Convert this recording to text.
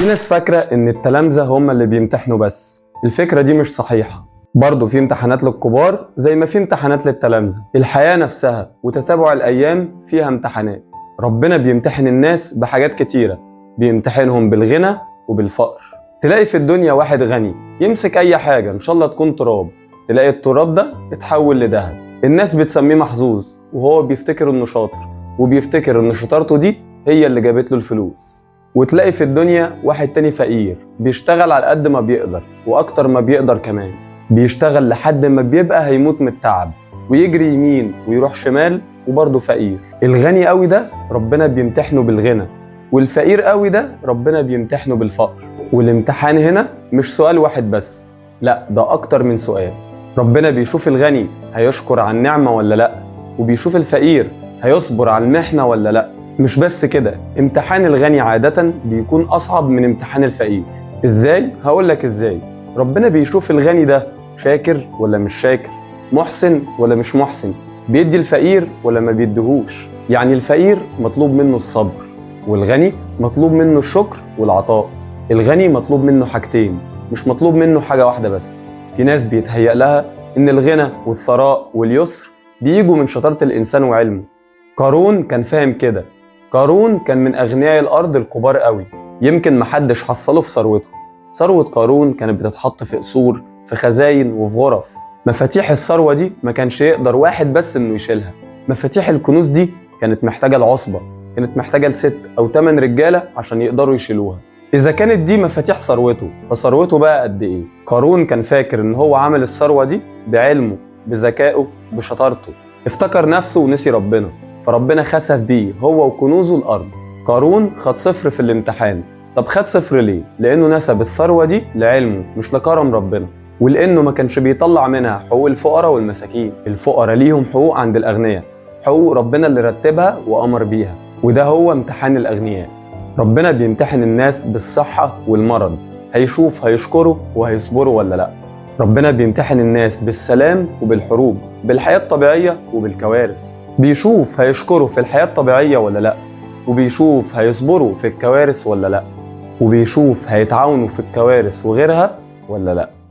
في ناس فاكرة إن التلامذة هم اللي بيمتحنوا بس الفكرة دي مش صحيحة برضه في امتحانات للكبار زي ما في امتحانات للتلامذة الحياة نفسها وتتابع الأيام فيها امتحانات ربنا بيمتحن الناس بحاجات كتيرة بيمتحنهم بالغنى وبالفقر تلاقي في الدنيا واحد غني يمسك أي حاجة إن شاء الله تكون تراب تلاقي التراب ده اتحول لذهب الناس بتسميه محظوظ وهو بيفتكر إنه شاطر وبيفتكر إن شطارته دي هي اللي جابت له الفلوس وتلاقي في الدنيا واحد تاني فقير بيشتغل على قد ما بيقدر وأكتر ما بيقدر كمان بيشتغل لحد ما بيبقى هيموت من التعب ويجري يمين ويروح شمال وبرضه فقير الغني قوي ده ربنا بيمتحنه بالغنى والفقير قوي ده ربنا بيمتحنه بالفقر والامتحان هنا مش سؤال واحد بس لا ده أكتر من سؤال ربنا بيشوف الغني هيشكر على النعمة ولا لا وبيشوف الفقير هيصبر على المحنة ولا لا مش بس كده امتحان الغني عادة بيكون أصعب من امتحان الفقير ازاي؟ هقولك ازاي ربنا بيشوف الغني ده شاكر ولا مش شاكر محسن ولا مش محسن بيدي الفقير ولا ما بيديهوش يعني الفقير مطلوب منه الصبر والغني مطلوب منه الشكر والعطاء الغني مطلوب منه حاجتين مش مطلوب منه حاجة واحدة بس في ناس بيتهيأ لها إن الغنى والثراء واليسر بيجوا من شطارة الإنسان وعلمه قارون كان فاهم كده قارون كان من أغنياء الأرض الكبار قوي يمكن محدش حصله في ثروته ثروة قارون كانت بتتحط في قصور في خزاين وفي غرف مفاتيح الثروة دي ما كانش يقدر واحد بس إنه يشيلها مفاتيح الكنوز دي كانت محتاجة العصبة كانت محتاجة لست أو تمن رجالة عشان يقدروا يشيلوها إذا كانت دي مفاتيح ثروته فثروته بقى قد إيه؟ قارون كان فاكر إن هو عمل الثروة دي بعلمه بذكائه بشطارته افتكر نفسه ونسي ربنا فربنا خسف بيه هو وكنوزه الأرض قارون خد صفر في الامتحان طب خد صفر ليه؟ لأنه نسب الثروة دي لعلمه مش لكرم ربنا ولأنه ما كانش بيطلع منها حقوق الفقراء والمساكين الفقراء ليهم حقوق عند الأغنياء حقوق ربنا اللي رتبها وأمر بيها وده هو امتحان الأغنياء ربنا بيمتحن الناس بالصحة والمرض هيشوف هيشكروا وهيصبروا ولا لأ ربنا بيمتحن الناس بالسلام وبالحروب بالحياة الطبيعية وبالكوارث بيشوف هيشكروا في الحياة الطبيعية ولا لأ وبيشوف هيصبروا في الكوارث ولا لأ وبيشوف هيتعاونوا في الكوارث وغيرها ولا لأ